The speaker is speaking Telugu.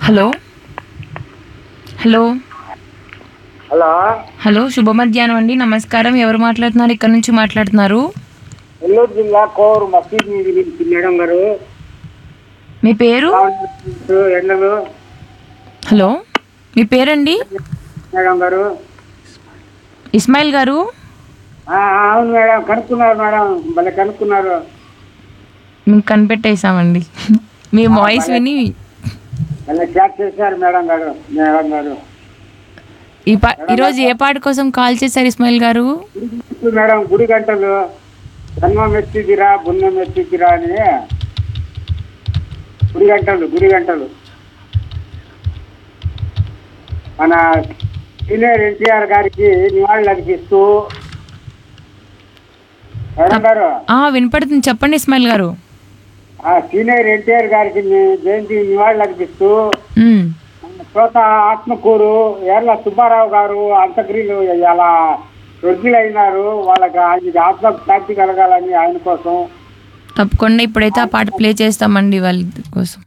హలో హలో హలో హలో శుభ మధ్యాహ్నం అండి నమస్కారం ఎవరు మాట్లాడుతున్నారు ఇక్కడ నుంచి మాట్లాడుతున్నారు నెల్లూరు జిల్లా కోరు మసీద్ మీద నుంచి మేడం గారు మీ పేరు ఎండలు హలో మీ పేరండి మేడం గారు ఇస్మాయిల్ గారు ఆ, అవును మేడం కనుక్కున్నారు మేడం భలే కనుక్కున్నారు మేము కనిపెట్టేశామండి మీ వాయిస్ విని భలే క్యాచ్ చేశారు మేడం గారు మేడం గారు ఈ పా ఈరోజు ఏ పాట కోసం కాల్ చేశారు ఇస్మాయిల్ గారు ఇప్పుడు మేడం గుడి గంటలు జన్మం ఎత్తిదిరా బున్నం ఎత్తిదిరా అని గుడి గంటలు గుడి గంటలు మన సీనియర్ ఎన్టీఆర్ గారికి నివాళులు అర్పిస్తూ మేడం గారు ఆ వినపడుతుంది చెప్పండి ఇస్మాయిల్ గారు ఆ సీనియర్ ఎన్టీఆర్ గారికి ని- జయంతి నివాళులు అర్పిస్తూ మ్, శ్రోత ఆత్మకూరు ఏర్ల సుబ్బారావు గారు అంతక్రియలు అలా అయినారు వాళ్ళకి ఆయనకి ఆత్మ శాంతి కలగాలని ఆయన కోసం తప్పకుండా ఇప్పుడైతే ఆ పాట ప్లే చేస్తామండి వాళ్ళ కోసం